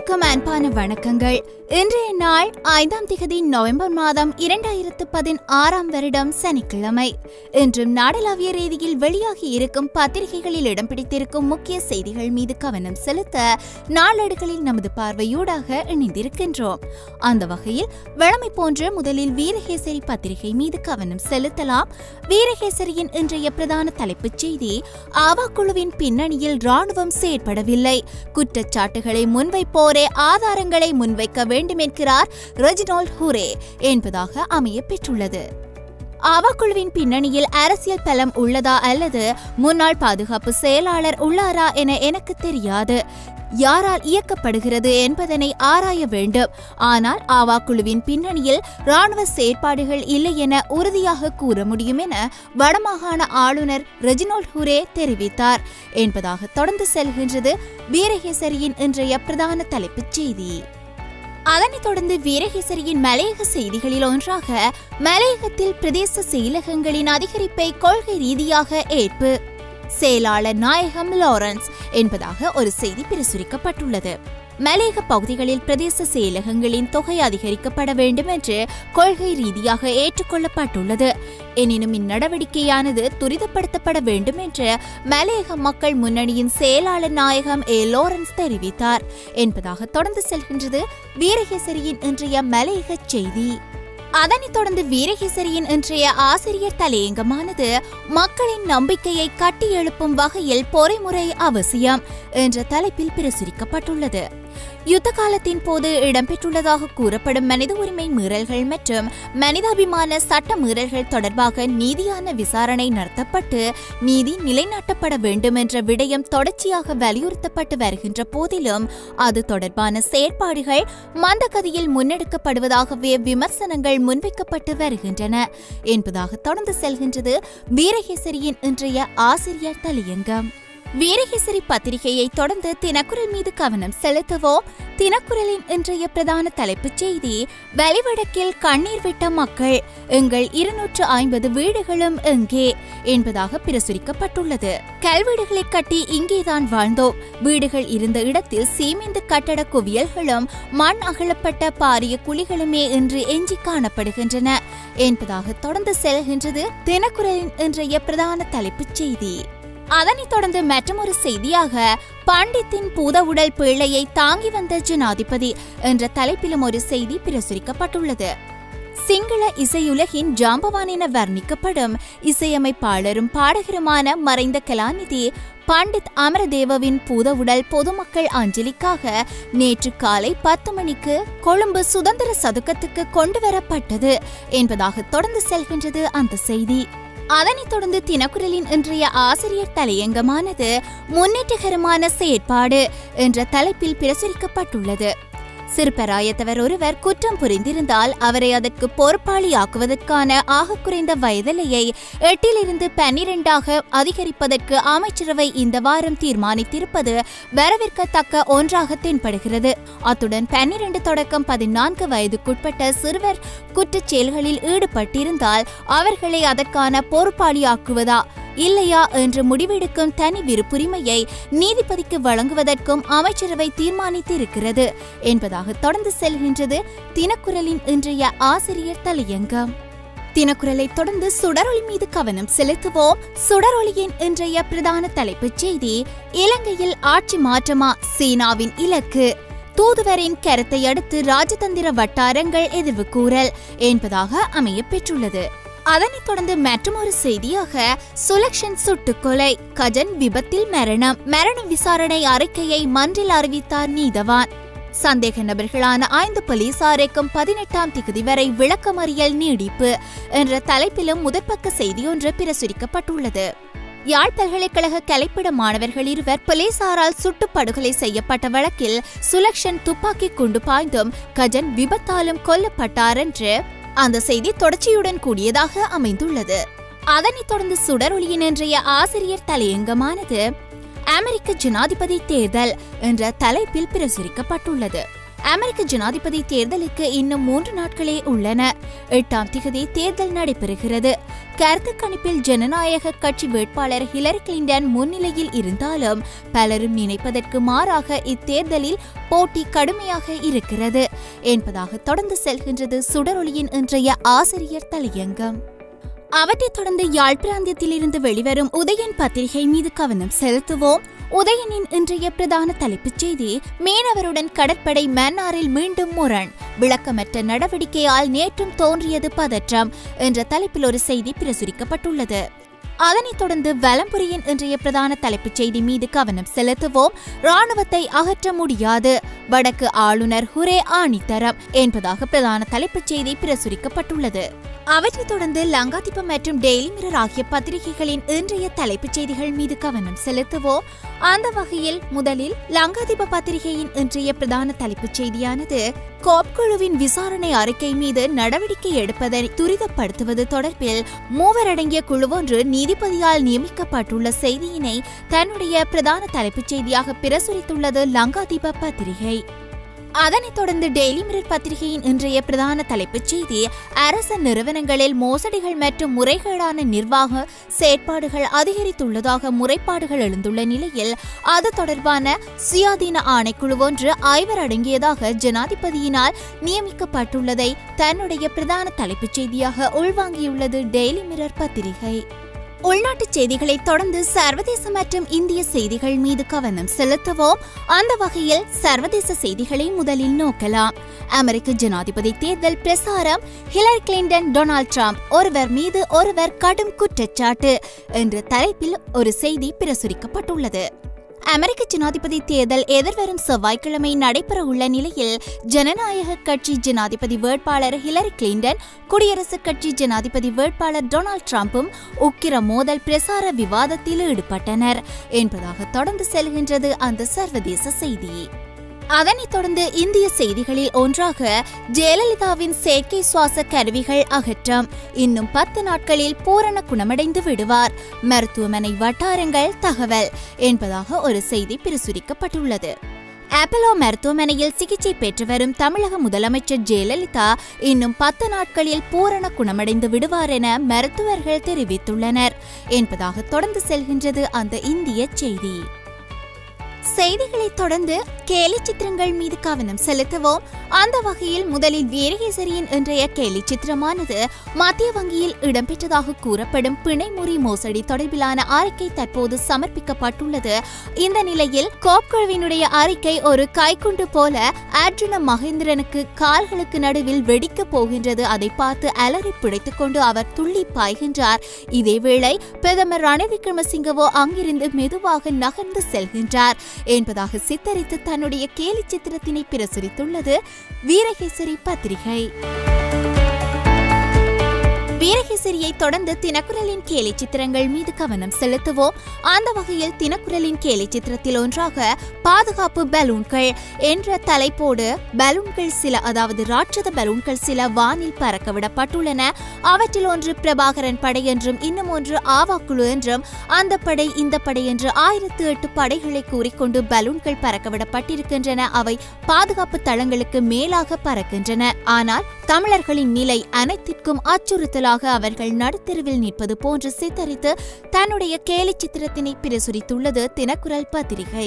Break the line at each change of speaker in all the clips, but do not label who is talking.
அனைவருக்கும் அன்பான வணக்கங்கள் இன்றைய நாள் ஐந்தாம் திகதி நவம்பர் மாதம் இரண்டாயிரத்து பதினாறாம் வருடம் சனிக்கிழமை இன்றும் நாடளாவிய ரீதியில் வெளியாகி இருக்கும் பத்திரிகைகளில் இடம் பிடித்திருக்கும் முக்கிய செய்திகள் மீது கவனம் செலுத்த நாளேடுகளில் நமது பார்வையூடாக இணைந்திருக்கின்றோம் அந்த வகையில் வழமை போன்று முதலில் வீரகேசரி பத்திரிகை மீது கவனம் செலுத்தலாம் வீரகேசரியின் இன்றைய பிரதான தலைப்புச் செய்தி ஆவா குழுவின் பின்னணியில் ராணுவம் செயற்படவில்லை குற்றச்சாட்டுகளை முன்வைப்போரே ஆதாரங்களை முன்வைக்க வேண்டும் என்கிறார் ரெஜினால்ட் ஹூரே என்பதாக அமைய பெற்றுள்ளது ஆவா குழுவின் பின்னணியில் அரசியல் பலம் உள்ளதா அல்லது முன்னாள் பாதுகாப்பு செயலாளர் உள்ளாரா என எனக்கு தெரியாது யாரால் இயக்கப்படுகிறது என்பதனை ஆராய வேண்டும் ஆனால் ஆவா குழுவின் பின்னணியில் ராணுவ செயற்பாடுகள் இல்லை என உறுதியாக கூற முடியும் என வடமாகாண ஆளுநர் ரெஜினோல்ட் ஹுரே தெரிவித்தார் என்பதாக தொடர்ந்து செல்கின்றது வீரகேசரியின் இன்றைய பிரதான தலைப்புச் செய்தி அதனைத் தொடர்ந்து வீரகேசரியின் மலையக செய்திகளில் ஒன்றாக மலையகத்தில் பிரதேச செயலகங்களின் அதிகரிப்பை கொள்கை ரீதியாக ஏற்பு செயலாளர் நாயகம் லாரன்ஸ் என்பதாக ஒரு செய்தி பிரசுரிக்கப்பட்டுள்ளது மலையக பகுதிகளில் பிரதேச செயலகங்களின் தொகை அதிகரிக்கப்பட வேண்டும் என்று கொள்கை ரீதியாக ஏற்றுக்கொள்ளப்பட்டுள்ளது எனினும் இந்நடவடிக்கையானது துரிதப்படுத்தப்பட வேண்டும் என்று மலையக மக்கள் முன்னணியின் செயலாளர் நாயகம் ஏ லோரன்ஸ் தெரிவித்தார் என்பதாக தொடர்ந்து செல்கின்றது வீரகேசரியின் இன்றைய மலையக செய்தி அதனைத் தொடர்ந்து வீரகேசரியின் இன்றைய ஆசிரியர் தலையங்கமானது மக்களின் நம்பிக்கையை கட்டியெழுப்பும் வகையில் பொறிமுறை அவசியம் என்ற தலைப்பில் பிரசுரிக்கப்பட்டுள்ளது யுத்த காலத்தின் போது இடம்பெற்றுள்ளதாக கூறப்படும் மனித உரிமை மீறல்கள் மற்றும் மனிதாபிமான சட்ட மீறல்கள் தொடர்பாக நீதியான விசாரணை நடத்தப்பட்டு நீதி நிலைநாட்டப்பட வேண்டும் என்ற விடயம் தொடர்ச்சியாக வலியுறுத்தப்பட்டு வருகின்ற போதிலும் அது தொடர்பான செயற்பாடுகள் மந்தகதியில் முன்னெடுக்கப்படுவதாகவே விமர்சனங்கள் முன்வைக்கப்பட்டு வருகின்றன என்பதாக தொடர்ந்து செல்கின்றது வீரகேசரியின் இன்றைய ஆசிரியர் தலையங்கம் வீரகேசரி பத்திரிகையை தொடர்ந்து தினக்குரல் மீது கவனம் செலுத்துவோம் தினக்குரலின் இன்றைய பிரதான தலைப்புச் செய்தி வலிவடக்கில் கண்ணீர் விட்ட மக்கள் எங்கள் இருநூற்று ஐம்பது வீடுகளும் எங்கே என்பதாக பிரசுரிக்கப்பட்டுள்ளது கல்வீடுகளை கட்டி இங்கேதான் வாழ்ந்தோம் வீடுகள் இருந்த இடத்தில் சீமெந்து கட்டட குவியல்களும் மண் அகலப்பட்ட பாரிய குழிகளுமே இன்று எஞ்சி காணப்படுகின்றன என்பதாக தொடர்ந்து செல்கின்றது தினக்குரலின் இன்றைய பிரதான தலைப்புச் செய்தி அதனைத் தொடர்ந்து மற்றொரு செய்தியாக பண்டித்தின் பூதவுடல் பிள்ளையை தாங்கி வந்த ஜனாதிபதி என்ற தலைப்பிலும் ஒரு செய்தி பிரசுரிக்கப்பட்டுள்ளது சிங்கள இசையுலகின் ஜாம்பவான் என வர்ணிக்கப்படும் இசையமைப்பாளரும் பாடகருமான மறைந்த கலாநிதி பண்டித் அமரதேவவின் பூதவுடல் பொதுமக்கள் அஞ்சலிக்காக நேற்று காலை பத்து மணிக்கு கொழும்பு சுதந்திர சதுக்கத்துக்கு கொண்டு வரப்பட்டது என்பதாக தொடர்ந்து செல்கின்றது அந்த செய்தி அதனைத் தொடர்ந்து தினக்குரலின் இன்றைய ஆசிரியர் தலையங்கமானது முன்னேற்றகரமான செயற்பாடு என்ற தலைப்பில் பிரசுரிக்கப்பட்டுள்ளது சிறுபராயத்தவர் ஒருவர் குற்றம் புரிந்திருந்தால் அவரை அதற்கு பொறுப்பாளியாக்குவதற்கான ஆக குறைந்த வயதிலையை எட்டிலிருந்து பன்னிரண்டாக அதிகரிப்பதற்கு அமைச்சரவை இந்த வாரம் தீர்மானித்திருப்பது வரவேற்கத்தக்க ஒன்றாக தென்படுகிறது அத்துடன் பன்னிரண்டு தொடக்கம் பதினான்கு வயதுக்குட்பட்ட சிறுவர் குற்றச் செயல்களில் ஈடுபட்டிருந்தால் அவர்களை அதற்கான பொறுப்பாளியாக்குவதா இல்லையா என்று முடிவெடுக்கும் தனி விருப்புரிமையை நீதிபதிக்கு வழங்குவதற்கும் அமைச்சரவை தீர்மானித்திருக்கிறது என்பதாக தொடர்ந்து செல்கின்றது தினக்குரலின் இன்றைய ஆசிரியர் தலையங்கம் தினக்குரலை தொடர்ந்து சுடரொளி மீது கவனம் செலுத்துவோம் சுடரொளியின் இன்றைய பிரதான தலைப்புச் செய்தி இலங்கையில் ஆட்சி மாற்றமா சீனாவின் இலக்கு தூதுவரின் கருத்தை அடுத்து ராஜதந்திர வட்டாரங்கள் எதிர்வு கூறல் என்பதாக அமைய பெற்றுள்ளது அதனைத் தொடர்ந்து மற்றொரு செய்தியாக சுலக்ஷன் சுட்டுக்கொலை கஜன் விபத்தில் மரணம் மரண விசாரணை அறிக்கையை மன்றில் அறிவித்தார் நீதவான் சந்தேக நபர்களான ஐந்து போலீசாருக்கும் பதினெட்டாம் திகதி வரை விளக்கமறியல் நீடிப்பு என்ற தலைப்பிலும் முதற்பக்க செய்தியொன்று பிரசுரிக்கப்பட்டுள்ளது யாழ் பல்கலைக்கழக கலைப்பிட மாணவர்கள் இருவர் போலீசாரால் சுட்டு படுகொலை செய்யப்பட்ட வழக்கில் சுலக்ஷன் துப்பாக்கி குண்டு பாய்ந்தும் கஜன் விபத்தாலும் கொல்லப்பட்டார் என்று அந்த செய்தி தொடர்ச்சியுடன் கூடியதாக அமைந்துள்ளது அதனைத் தொடர்ந்து சுடரொளியின் இன்றைய ஆசிரியர் தலையங்கமானது அமெரிக்க ஜனாதிபதி தேர்தல் என்ற தலைப்பில் பிரசுரிக்கப்பட்டுள்ளது அமெரிக்க ஜனாதிபதி தேர்தலுக்கு இன்னும் மூன்று நாட்களே உள்ளன எட்டாம் திகதி தேர்தல் நடைபெறுகிறது கருத்து கணிப்பில் ஜனநாயக கட்சி வேட்பாளர் ஹிலரி கிளின்டன் முன்னிலையில் இருந்தாலும் பலரும் நினைப்பதற்கு மாறாக இத்தேர்தலில் போட்டி கடுமையாக இருக்கிறது என்பதாக தொடர்ந்து செல்கின்றது சுடரொளியின் இன்றைய ஆசிரியர் தலையங்கம் அவற்றைத் தொடர்ந்து யாழ் பிராந்தியத்திலிருந்து வெளிவரும் உதயன் பத்திரிகை மீது கவனம் செலுத்துவோம் உதயனின் இன்றைய பிரதான தலைப்புச் செய்தி மீனவருடன் கடற்படை மன்னாரில் மீண்டும் முரண் விளக்கமற்ற நடவடிக்கையால் நேற்றும் தோன்றியது பதற்றம் என்ற தலைப்பில் ஒரு செய்தி பிரசுரிக்கப்பட்டுள்ளது அதனைத் தொடர்ந்து வலம்புரியின் இன்றைய பிரதான தலைப்புச் செய்தி மீது கவனம் செலுத்துவோம் ராணுவத்தை அகற்ற முடியாது வடக்கு ஆளுநர் ஹுரே ஆணித்தரம் என்பதாக பிரதான தலைப்புச் செய்தி பிரசுரிக்கப்பட்டுள்ளது அவற்றைத் தொடர்ந்து லங்காதிபம் மற்றும் டெய்லி மிரர் ஆகிய பத்திரிகைகளின் இன்றைய தலைப்புச் செய்திகள் மீது கவனம் செலுத்துவோம் அந்த வகையில் முதலில் லங்காதிப பத்திரிகையின் இன்றைய பிரதான தலைப்புச் செய்தியானது கோப் குழுவின் விசாரணை அறிக்கை மீது நடவடிக்கை எடுப்பதை துரிதப்படுத்துவது தொடர்பில் மூவரடங்கிய குழுவொன்று நீதிபதியால் நியமிக்கப்பட்டுள்ள செய்தியினை தன்னுடைய பிரதான தலைப்புச் செய்தியாக பிரசுரித்துள்ளது லங்காதீப பத்திரிகை அதனைத் தொடர்ந்து டெய்லி மிரர் பத்திரிகையின் இன்றைய பிரதான தலைப்புச் செய்தி அரச நிறுவனங்களில் மோசடிகள் மற்றும் முறைகேடான நிர்வாக செயற்பாடுகள் அதிகரித்துள்ளதாக முறைப்பாடுகள் எழுந்துள்ள நிலையில் அது தொடர்பான சுயாதீன ஆணைக்குழு ஒன்று ஐவர் அடங்கியதாக ஜனாதிபதியினால் நியமிக்கப்பட்டுள்ளதை தன்னுடைய பிரதான தலைப்புச் செய்தியாக உள்வாங்கியுள்ளது டெய்லி மிரர் பத்திரிகை உள்நாட்டுச் செய்திகளை தொடர்ந்து சர்வதேச மற்றும் இந்திய செய்திகள் மீது கவனம் செலுத்துவோம் அந்த வகையில் சர்வதேச செய்திகளை முதலில் நோக்கலாம் அமெரிக்க ஜனாதிபதி தேர்தல் பிரசாரம் ஹிலரி கிளின்டன் டொனால்ட் ட்ரம்ப் ஒருவர் மீது ஒருவர் கடும் குற்றச்சாட்டு என்ற தலைப்பில் ஒரு செய்தி பிரசுரிக்கப்பட்டுள்ளது அமெரிக்க ஜனாதிபதி தேர்தல் எதிர்வரும் செவ்வாய்க்கிழமை நடைபெற உள்ள நிலையில் ஜனநாயக கட்சி ஜனாதிபதி வேட்பாளர் ஹிலரி கிளின்டன் குடியரசுக் கட்சி ஜனாதிபதி வேட்பாளர் டொனால்ட் ட்ரம்பும் உக்கிர மோதல் பிரசார விவாதத்தில் ஈடுபட்டனர் என்பதாக தொடர்ந்து செல்கின்றது அந்த சர்வதேச செய்தி அதனைத் தொடர்ந்து இந்திய செய்திகளில் ஒன்றாக ஜெயலலிதாவின் செயற்கை சுவாச கருவிகள் அகற்றம் இன்னும் பத்து நாட்களில் பூரண குணமடைந்து விடுவார் மருத்துவமனை வட்டாரங்கள் தகவல் என்பதாக ஒரு செய்தி பிரசுரிக்கப்பட்டுள்ளது அப்பலோ மருத்துவமனையில் சிகிச்சை பெற்று வரும் தமிழக முதலமைச்சர் ஜெயலலிதா இன்னும் பத்து நாட்களில் பூரண குணமடைந்து விடுவார் என மருத்துவர்கள் தெரிவித்துள்ளனர் என்பதாக தொடர்ந்து செல்கின்றது அந்த இந்திய செய்தி செய்திகளை தொடர்ந்து கேலி சித்திரங்கள் மீது கவனம் செலுத்துவோம் அந்த வகையில் முதலில் வீரகேசரியின் இன்றைய கேலி சித்திரமானது மத்திய வங்கியில் இடம்பெற்றதாக கூறப்படும் பிணைமுறி மோசடி தொடர்பிலான அறிக்கை தற்போது சமர்ப்பிக்கப்பட்டுள்ளது இந்த நிலையில் கோப்குழுவினுடைய அறிக்கை ஒரு கைக்குண்டு போல அர்ஜுன மகேந்திரனுக்கு கால்களுக்கு நடுவில் வெடிக்கப் போகின்றது அதை பார்த்து அலறி பிடித்துக் கொண்டு அவர் துள்ளி பாய்கின்றார் இதேவேளை பிரதமர் ரணில் விக்ரமசிங்கவோ அங்கிருந்து மெதுவாக நகர்ந்து செல்கின்றார் என்பதாக சித்தரித்து தன்னுடைய கேலி சித்திரத்தினை பிரசுரித்துள்ளது வீரகேசரி பத்திரிகை வீரகேசரியை தொடர்ந்து தினக்குரலின் கேலி சித்திரங்கள் மீது கவனம் செலுத்துவோம் அந்த வகையில் தினக்குரலின் கேலி சித்திரத்தில் ஒன்றாக பாதுகாப்பு பலூன்கள் என்ற தலைப்போடு பலூன்கள் சில அதாவது ராட்சத பலூன்கள் சில வானில் பறக்க விடப்பட்டுள்ளன அவற்றில் ஒன்று பிரபாகரன் படை என்றும் இன்னும் ஒன்று ஆவாக்குழு என்றும் அந்த படை இந்த படை என்று ஆயிரத்து எட்டு படைகளை கூறிக்கொண்டு பலூன்கள் பறக்கவிடப்பட்டிருக்கின்றன அவை பாதுகாப்பு தளங்களுக்கு மேலாக பறக்கின்றன ஆனால் தமிழர்களின் நிலை அனைத்திற்கும் அச்சுறுத்தலாக அவர்கள் நடுத்தெருவில் நிற்பது போன்று சித்தரித்து தன்னுடைய கேலி சித்திரத்தினை பிரசுரித்துள்ளது தினக்குரல் பத்திரிகை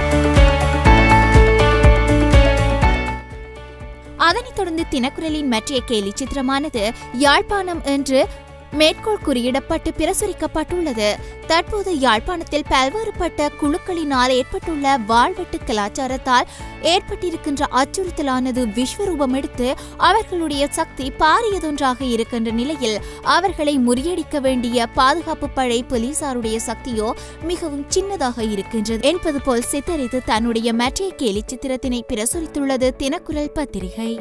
அதனைத் தொடர்ந்து தினக்குரலின் மற்றைய கேலி சித்திரமானது யாழ்ப்பாணம் என்று மேற்கோள் குறியிடப்பட்டு பிரசுரிக்கப்பட்டுள்ளது தற்போது யாழ்ப்பாணத்தில் பல்வேறுபட்ட குழுக்களினால் ஏற்பட்டுள்ள வாழ்வெட்டு கலாச்சாரத்தால் ஏற்பட்டிருக்கின்ற அச்சுறுத்தலானது விஸ்வரூபம் எடுத்து அவர்களுடைய சக்தி பாரியதொன்றாக இருக்கின்ற நிலையில் அவர்களை முறியடிக்க வேண்டிய பாதுகாப்பு படை போலீசாருடைய சக்தியோ மிகவும் சின்னதாக இருக்கின்றது என்பது போல் சித்தரித்து தன்னுடைய மற்றைய கேலி சித்திரத்தினை பிரசுரித்துள்ளது தினக்குரல் பத்திரிகை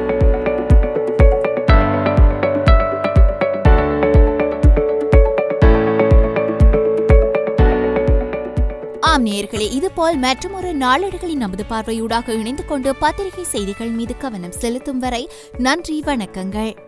ஆம் நேயர்களே இதுபோல் மற்றொரு நாளேடுகளின் நமது பார்வையூடாக இணைந்து கொண்டு பத்திரிகை செய்திகள் மீது கவனம் செலுத்தும் வரை நன்றி வணக்கங்கள்